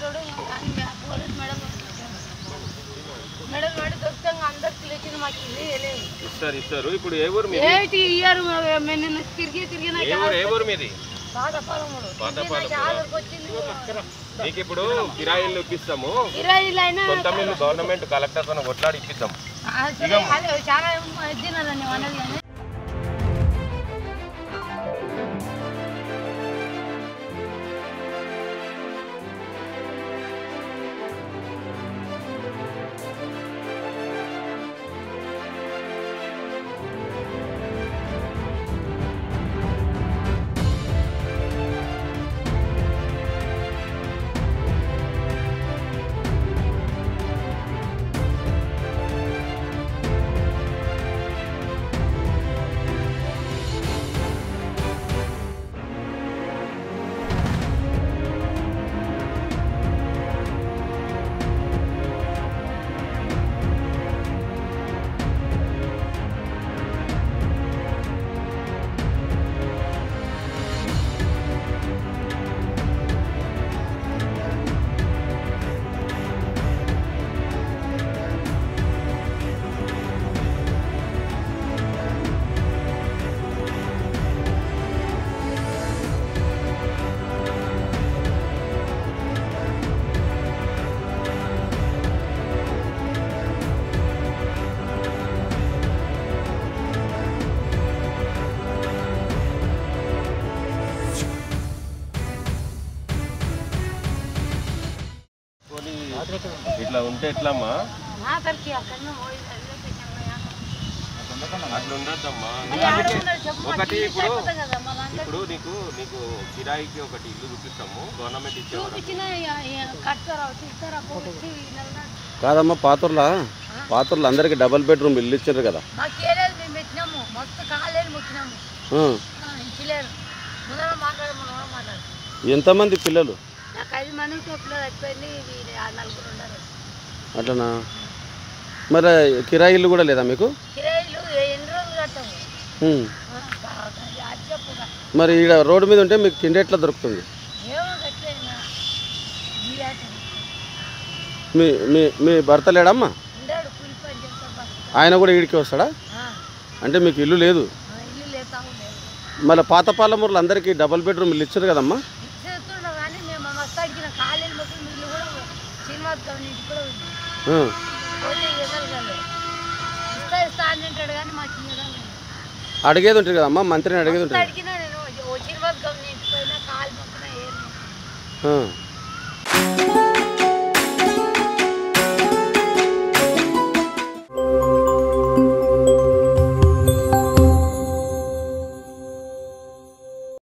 ఉంటాడు కానీ మే- పోలీస్ మేడం మేడం మేడం దొరుకుతాం అందరికి లేచిన మాకు ఇది లేదు ఇస్తారు ఇస్తారు ఇప్పుడు ఏ ఊరు మీది ఏంటి ఇయ్యారు మేము నిన్న తిరిగి తిరిగి నాకు ఏ ఊరు ఏ ఊరు మీది బాధ పొలముడు పాతపాలెం ఆధార్కి వచ్చింది మీకు ఇప్పుడు కిరాయిలు ఇప్పిస్తాము ఇరవై ఇల్లు అయినా సొంత మిల్లు గవర్నమెంట్ కలెక్టర్ తో కొట్లాడి ఇప్పిస్తాం అసలు అదే చాలా ఇచ్చినారని అన్నది కానీ పోనీ ఇట్లా ఉంటే ఎట్లమ్మా నా తరఫు అక్కడ పోయి అట్లా ఉండద్దమ్మా మరి ఆడ ఉండదు చెప్పు మాకు ఒకటి ఇల్లు ఇప్పుడు సరిపోతుంది కదా మా దాంట్లో ఇప్పుడు నీకు నీకు కిరాయికి ఒకటి ఇల్లు చూపిస్తాము గవర్నమెంట్ ఇచ్చేవారు చూపించిన కడతారా తీస్తారా పోయి నెల కాదమ్మా పాతూర్లా పాతూర్లు అందరికి డబుల్ బెడ్రూమ్ ఇల్లు ఇచ్చారు కదా మాకు ఏలేదు మేము పెట్టినాము మొత్తం కాలేదు మొక్కినాము ఆ. ఆ, ఇచ్చలేరు ముందర మాట్లాడు ముందర మాట్లాడు ఎంతమంది పిల్లలు నాకు ఐదు మంది తోపులో అయిపోయింది ఇది ఆ నలుగురు ఉన్నారు అట్లనా మరి కిరాయి ఇల్లు కూడా లేదా మీకు కిరాయిలు ఎన్ని రోజులు కడతాము ఉమ్. ఆ, బాగా అది చెప్పుగా మరి ఈడ రోడ్డు మీద ఉంటే మీకు తిండి ఎట్లా దొరుకుతుంది ఏమో కట్టలేనా మీ మీ మీ భర్త లేడమ్మా ఉండాడు కూలి పని చేస్తాడు బస్ ఆయన కూడా ఈడికి వస్తాడా అంటే మీకు ఇల్లు లేదు ఇల్లు లేతా లేదు మళ్ళీ పాతపాలమూరులో అందరికీ డబుల్ బెడ్రూమ్ ఇల్లు ఇచ్చారు కదమ్మా ఇచ్చేస్తుండవు కానీ మేము మస్తు అడిగిన కాలేజీ మొత్తం ఇల్లు కూడా శ్రీనివాస్ గౌన్ ఇంటి కూడా ఉంది ఆ. పోతే ఇవ్వగలగాలి ఇస్తా ఇస్తా అని అంటాడు కానీ మాకు ఇవ్వగలగాలి అడిగేది ఉంటుంది కదమ్మా మంత్రిని అడిగేది ఉంటుంది అడిగినా నేను ఓ శ్రీనివాస్ గౌన్ ఇంటి పోయినా కాలు మొక్కినా ఏం మొక్కినా. ఆ.